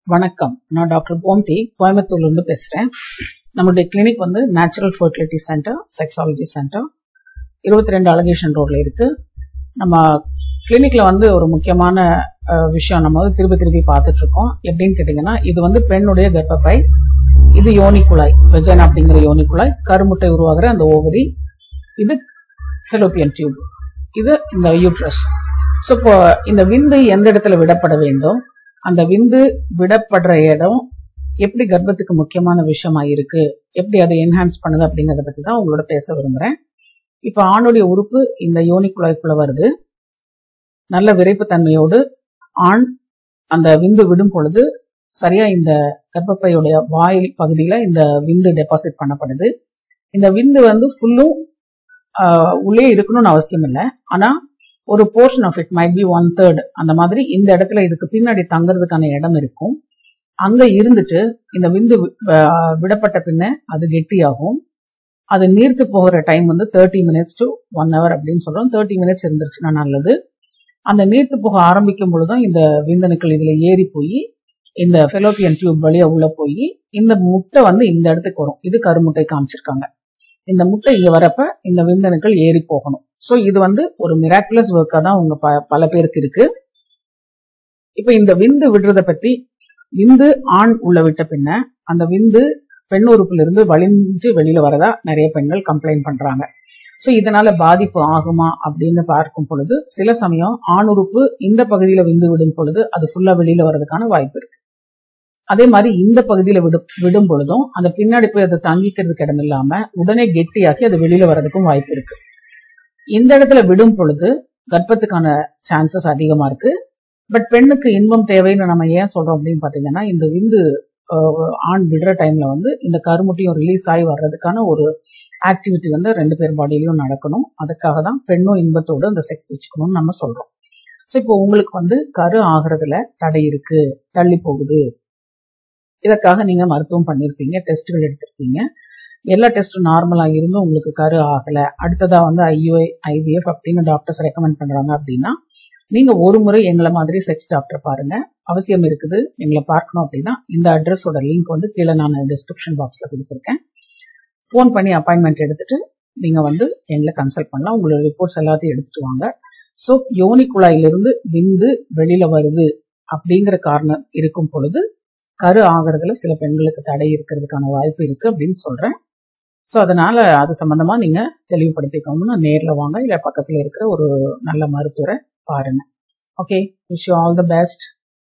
வணக்கம் நான் டாக்டர் கோம்தி கோயம்புத்தூர்லேருந்து பேசுகிறேன் நம்மளுடைய கிளினிக் வந்து natural fertility centre sexology centre இருபத்தி ரெண்டு அலகேஷன் ரோட்ல இருக்கு நம்ம கிளினிக்ல வந்து ஒரு முக்கியமான அஹ், விஷயம் நம்ம வந்து திருப்பி திருப்பி பார்த்துட்டு இருக்கோம் எப்படின்னு கேட்டிங்கன்னா இது வந்து பெண்ணுடைய கர்ப்பப்பை இது யோனி குழாய் வெஜன் அப்படிங்கிற யோனி குழாய் கருமுட்டை உருவாகிற அந்த ஓவரி இது ஃபெலோப்பியன் டியூப் இது இந்த யூட்ரஸ் ஸோ இப்போ இந்த விந்து எந்த இடத்துல விடப்பட வேண்டும் அந்த விந்து விடப்படுற இடம் எப்படி கர்ப்பத்துக்கு முக்கியமான விஷயமா இருக்கு எப்படி அதை என்ஹான்ஸ் பண்ணுது அப்படிங்கறத பத்தி தான் உங்களோட பேச விரும்புறேன் இப்போ ஆணுடைய உறுப்பு இந்த யோனி குழாய்க்குள்ள வருது நல்ல விரைப்புத்தன்மையோடு ஆண் அந்த விந்து விடும் பொழுது சரியா இந்த கர்ப்பப்பையுடைய வாயில் பகுதியில இந்த விந்து டெபாசிட் பண்ணப்படுது இந்த விந்து வந்து ஃபுல்லும் உள்ளே இருக்கணும்னு அவசியம் இல்லை ஆனா ஒரு portion of it might be one third அந்த மாதிரி இந்த இடத்துல இதுக்கு பின்னாடி தங்குறதுக்கான இடம் இருக்கும் அங்க இருந்துட்டு இந்த விந்து வி- அஹ் விடப்பட்ட பின்ன அது கெட்டியாகும் அது நீர்த்து போகிற டைம் வந்து thirty minutes to one hour அப்படின்னு சொல்றோம் தேர்ட்டி மினிட்ஸ் இருந்துருச்சுன்னா நல்லது அந்த நீர்த்து போக ஆரம்பிக்கும் பொழுதும் இந்த விந்தணுக்கள் இதுல ஏறி போய் இந்த ஃபெலோப்பியன் டியூப் வழியா உள்ள போய் இந்த முட்டை வந்து இந்த இடத்துக்கு வரும் இது கருமுட்டை காமிச்சிருக்காங்க இந்த முட்டை இங்க வரப்ப இந்த விந்தணுக்கள் ஏறி போகணும் சோ இது வந்து ஒரு மிராக்குலஸ் ஒர்க்கா தான் உங்க ப- பல பேருக்கு இருக்கு இப்ப இந்த விந்து விடுறத பத்தி விந்து ஆண் உள்ள விட்ட பின்ன அந்த விந்து பெண் உறுப்புல இருந்து வலிஞ்சு வெளியில வரதா நிறைய பெண்கள் கம்ப்ளைண்ட் பண்றாங்க சோ இதனால பாதிப்பு ஆகுமா அப்படின்னு பார்க்கும் பொழுது சில சமயம் ஆண் உறுப்பு இந்த பகுதியில விந்து விடும் பொழுது அது ஃபுல்லா வெளியில வர்றதுக்கான வாய்ப்பு இருக்கு அதே மாதிரி இந்த பகுதியில விடு விடும் பொழுதும் அந்த பின்னாடி போய் அதை தங்கிக்கிறதுக்கு இடம் இல்லாம உடனே கெட்டியாக்கி அது வெளியில வர்றதுக்கும் வாய்ப்பு இருக்கு இந்த இடத்துல விடும் பொழுது கர்ப்பத்துக்கான சான்சஸ் அதிகமா இருக்கு பட் பெண்ணுக்கு இன்பம் தேவைன்னு நம்ம ஏன் சொல்றோம் அப்படின்னு பாத்தீங்கன்னா இந்த விந்து அஹ், ஆண் விடுற டைம்ல வந்து இந்த கருமுட்டையும் ரிலீஸ் ஆகி வர்றதுக்கான ஒரு ஆக்டிவிட்டி வந்து ரெண்டு பேர் பாடியிலயும் நடக்கணும் அதுக்காக தான் பெண்ணும் இன்பத்தோடு அந்த செக்ஸ் வச்சுக்கணும்னு நம்ம சொல்றோம் ஸோ இப்போ உங்களுக்கு வந்து கரு ஆகுறதுல தடை இருக்கு தள்ளி போகுது இதற்காக நீங்க மருத்துவம் பண்ணிருப்பீங்க டெஸ்ட்கள் எடுத்திருப்பீங்க எல்லா டெஸ்ட்டும் நார்மலா இருந்தும் உங்களுக்கு கரு ஆகல அடுத்ததா வந்து ஐயுஐ ஐவிஎஃப் அப்படின்னு டாக்டர்ஸ் ரெக்கமெண்ட் பண்றாங்க அப்படின்னா நீங்க ஒரு முறை எங்களை மாதிரி செக்ஸ் டாக்டர் பாருங்க அவசியம் இருக்குது எங்களை பார்க்கணும் அப்படின்னா இந்த அட்ரஸோட லிங்க் வந்து கீழே நான் டிஸ்கிரிப்ஷன் பாக்ஸ்ல கொடுத்துருக்கேன் ஃபோன் பண்ணி அப்பாயின்மெண்ட் எடுத்துட்டு நீங்க வந்து எங்களை கன்சல்ட் பண்ணலாம் உங்களோட ரிப்போர்ட்ஸ் எல்லாத்தையும் எடுத்துட்டு வாங்க ஸோ யோனி குழாயிலிருந்து விந்து வெளியில வருது அப்படிங்கிற காரணம் இருக்கும் பொழுது கரு ஆகிறதுல சில பெண்களுக்கு தடை இருக்கிறதுக்கான வாய்ப்பு இருக்கு அப்படின்னு சொல்றேன் ஸோ அதனால அது சம்பந்தமா நீங்க தெளிவுபடுத்திக்கணும்னா நேர்ல வாங்க இல்ல பக்கத்துல இருக்கிற ஒரு நல்ல மருத்துவரை பாருங்க okay wish you all the best